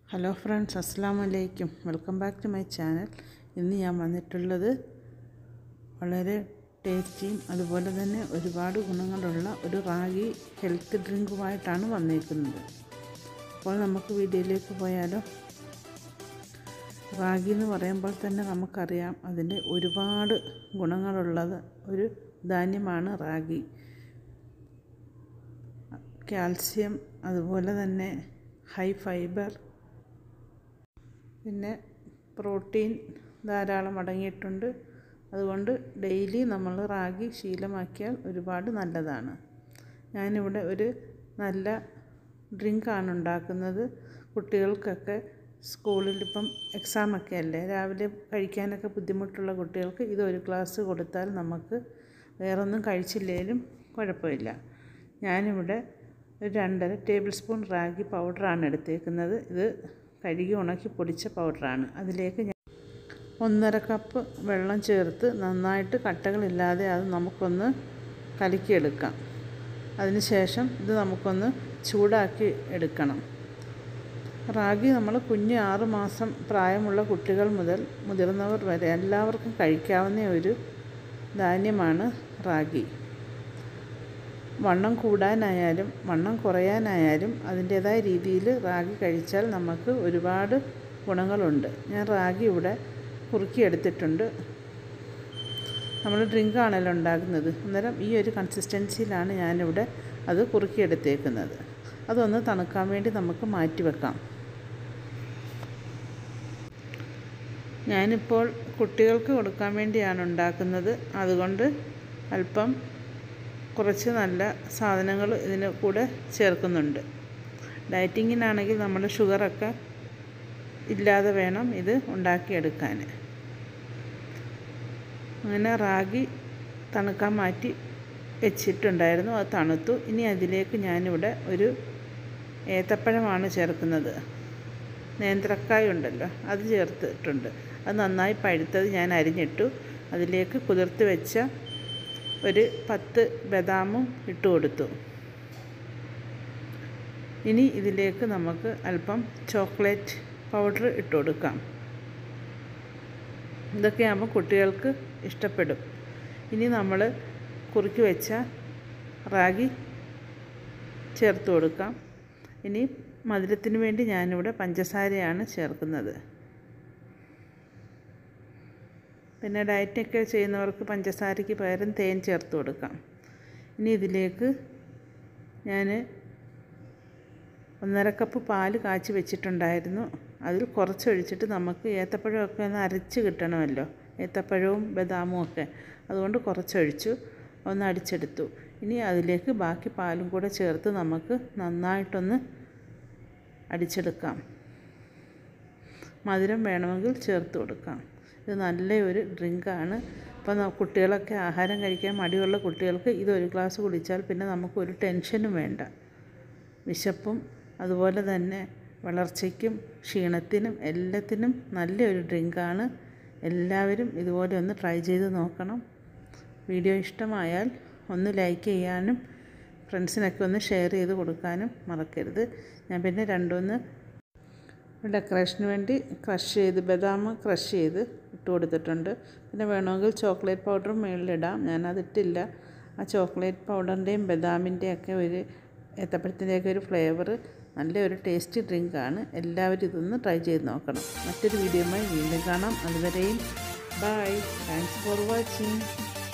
hello friends അസ്സാം വലൈക്കും welcome back to my channel ഇന്ന് ഞാൻ വന്നിട്ടുള്ളത് വളരെ ടേസ്റ്റിയും അതുപോലെ തന്നെ ഒരുപാട് ഗുണങ്ങളുള്ള ഒരു റാഗി ഹെൽത്ത് ഡ്രിങ്കുമായിട്ടാണ് വന്നിരിക്കുന്നത് അപ്പോൾ നമുക്ക് വീഡിയോയിലേക്ക് പോയാലോ റാഗി എന്ന് പറയുമ്പോൾ തന്നെ നമുക്കറിയാം അതിൻ്റെ ഒരുപാട് ഗുണങ്ങളുള്ളത് ഒരു ധാന്യമാണ് റാഗി കാൽസ്യം അതുപോലെ തന്നെ ഹൈ ഫൈബർ പിന്നെ പ്രോട്ടീൻ ധാരാളം അടങ്ങിയിട്ടുണ്ട് അതുകൊണ്ട് ഡെയിലി നമ്മൾ റാഗി ശീലമാക്കിയാൽ ഒരുപാട് നല്ലതാണ് ഞാനിവിടെ ഒരു നല്ല ഡ്രിങ്കാണ് ഉണ്ടാക്കുന്നത് കുട്ടികൾക്കൊക്കെ സ്കൂളിൽ ഇപ്പം എക്സാമൊക്കെ അല്ലേ രാവിലെ കഴിക്കാനൊക്കെ ബുദ്ധിമുട്ടുള്ള കുട്ടികൾക്ക് ഇതൊരു ഗ്ലാസ് കൊടുത്താൽ നമുക്ക് വേറൊന്നും കഴിച്ചില്ലെങ്കിലും കുഴപ്പമില്ല ഞാനിവിടെ ഒരു രണ്ടര ടേബിൾ സ്പൂൺ റാഗി പൗഡറാണ് എടുത്തേക്കുന്നത് ഇത് കഴുകി ഉണക്കി പൊടിച്ച പൗഡറാണ് അതിലേക്ക് ഞാൻ ഒന്നര കപ്പ് വെള്ളം ചേർത്ത് നന്നായിട്ട് കട്ടകളില്ലാതെ അത് നമുക്കൊന്ന് കലക്കിയെടുക്കാം അതിനുശേഷം ഇത് നമുക്കൊന്ന് ചൂടാക്കി എടുക്കണം റാഗി നമ്മൾ കുഞ്ഞ് ആറ് മാസം പ്രായമുള്ള കുട്ടികൾ മുതൽ മുതിർന്നവർ വരെ എല്ലാവർക്കും കഴിക്കാവുന്ന ഒരു ധാന്യമാണ് റാഗി വണ്ണം കൂടാനായാലും വണ്ണം കുറയാനായാലും അതിൻ്റേതായ രീതിയിൽ റാഗി കഴിച്ചാൽ നമുക്ക് ഒരുപാട് ഗുണങ്ങളുണ്ട് ഞാൻ റാഗി ഇവിടെ കുറുക്കിയെടുത്തിട്ടുണ്ട് നമ്മൾ ഡ്രിങ്കാണല്ലോ ഉണ്ടാക്കുന്നത് അന്നേരം ഈ ഒരു കൺസിസ്റ്റൻസിയിലാണ് ഞാനിവിടെ അത് കുറുക്കിയെടുത്തേക്കുന്നത് അതൊന്ന് തണുക്കാൻ വേണ്ടി നമുക്ക് മാറ്റി വെക്കാം ഞാനിപ്പോൾ കുട്ടികൾക്ക് കൊടുക്കാൻ വേണ്ടിയാണ് ഉണ്ടാക്കുന്നത് അതുകൊണ്ട് അല്പം കുറച്ച് നല്ല സാധനങ്ങൾ ഇതിന് കൂടെ ചേർക്കുന്നുണ്ട് ഡയറ്റിങ്ങിനാണെങ്കിൽ നമ്മൾ ഷുഗറൊക്കെ ഇല്ലാതെ വേണം ഇത് ഉണ്ടാക്കിയെടുക്കാൻ അങ്ങനെ റാഗി തണുക്കാൻ മാറ്റി വെച്ചിട്ടുണ്ടായിരുന്നു അത് തണുത്തു ഇനി അതിലേക്ക് ഞാനിവിടെ ഒരു ഏത്തപ്പഴമാണ് ചേർക്കുന്നത് നേന്ത്രക്കായ ഉണ്ടല്ലോ അത് ചേർത്തിട്ടുണ്ട് അത് നന്നായി പഴുത്തത് ഞാൻ അരിഞ്ഞിട്ടു അതിലേക്ക് കുതിർത്ത് വെച്ച ഒരു പത്ത് ബദാമും ഇട്ട് കൊടുത്തു ഇനി ഇതിലേക്ക് നമുക്ക് അല്പം ചോക്ലേറ്റ് പൗഡർ ഇട്ട് കൊടുക്കാം ഇതൊക്കെ ആകുമ്പോൾ കുട്ടികൾക്ക് ഇഷ്ടപ്പെടും ഇനി നമ്മൾ കുറുക്കി വെച്ച റാഗി ചേർത്ത് കൊടുക്കാം ഇനി മധുരത്തിന് വേണ്ടി ഞാനിവിടെ പഞ്ചസാരയാണ് ചേർക്കുന്നത് പിന്നെ ഡയറ്റൊക്കെ ചെയ്യുന്നവർക്ക് പഞ്ചസാരയ്ക്ക് പകരം തേൻ ചേർത്ത് കൊടുക്കാം ഇനി ഇതിലേക്ക് ഞാൻ ഒന്നര കപ്പ് പാല് കാച്ചി വെച്ചിട്ടുണ്ടായിരുന്നു അതിൽ കുറച്ചൊഴിച്ചിട്ട് നമുക്ക് ഏത്തപ്പഴമൊക്കെ ഒന്ന് അരച്ച് കിട്ടണമല്ലോ ഏത്തപ്പഴവും ബദാമും ഒക്കെ അതുകൊണ്ട് കുറച്ചൊഴിച്ചു ഒന്ന് അടിച്ചെടുത്തു ഇനി അതിലേക്ക് ബാക്കി പാലും കൂടെ ചേർത്ത് നമുക്ക് നന്നായിട്ടൊന്ന് അടിച്ചെടുക്കാം മധുരം വേണമെങ്കിൽ ചേർത്ത് കൊടുക്കാം ഇത് നല്ല ഒരു ഡ്രിങ്കാണ് അപ്പോൾ കുട്ടികളൊക്കെ ആഹാരം കഴിക്കാൻ മടിയുള്ള കുട്ടികൾക്ക് ഇതൊരു ഗ്ലാസ് കുടിച്ചാൽ പിന്നെ നമുക്ക് ഒരു ടെൻഷനും വേണ്ട വിശപ്പും അതുപോലെ തന്നെ വളർച്ചയ്ക്കും ക്ഷീണത്തിനും എല്ലാത്തിനും നല്ലൊരു ഡ്രിങ്കാണ് എല്ലാവരും ഇതുപോലെ ഒന്ന് ട്രൈ ചെയ്ത് നോക്കണം വീഡിയോ ഇഷ്ടമായാൽ ഒന്ന് ലൈക്ക് ചെയ്യാനും ഫ്രണ്ട്സിനൊക്കെ ഒന്ന് ഷെയർ ചെയ്ത് കൊടുക്കാനും മറക്കരുത് ഞാൻ പിന്നെ രണ്ടൊന്ന് ഡെക്കറേഷന് വേണ്ടി ക്രഷ് ചെയ്ത് ബദാം ക്രഷ് ചെയ്ത് ഇട്ട് കൊടുത്തിട്ടുണ്ട് പിന്നെ വേണമെങ്കിൽ ചോക്ലേറ്റ് പൗഡറും മുകളിലിടാം ഞാനതിട്ടില്ല ആ ചോക്ലേറ്റ് പൗഡറിൻ്റെയും ബദാമിൻ്റെയും ഒക്കെ ഒരു ഏത്തപ്പഴത്തിൻ്റെയൊക്കെ ഒരു ഫ്ലേവർ നല്ലൊരു ടേസ്റ്റി ഡ്രിങ്കാണ് എല്ലാവരും ഇതൊന്ന് ട്രൈ ചെയ്ത് നോക്കണം മറ്റൊരു വീഡിയോയുമായി വീണ്ടും കാണാം അതുവരെയും ബൈ താങ്ക്സ് ഫോർ വാച്ചിങ്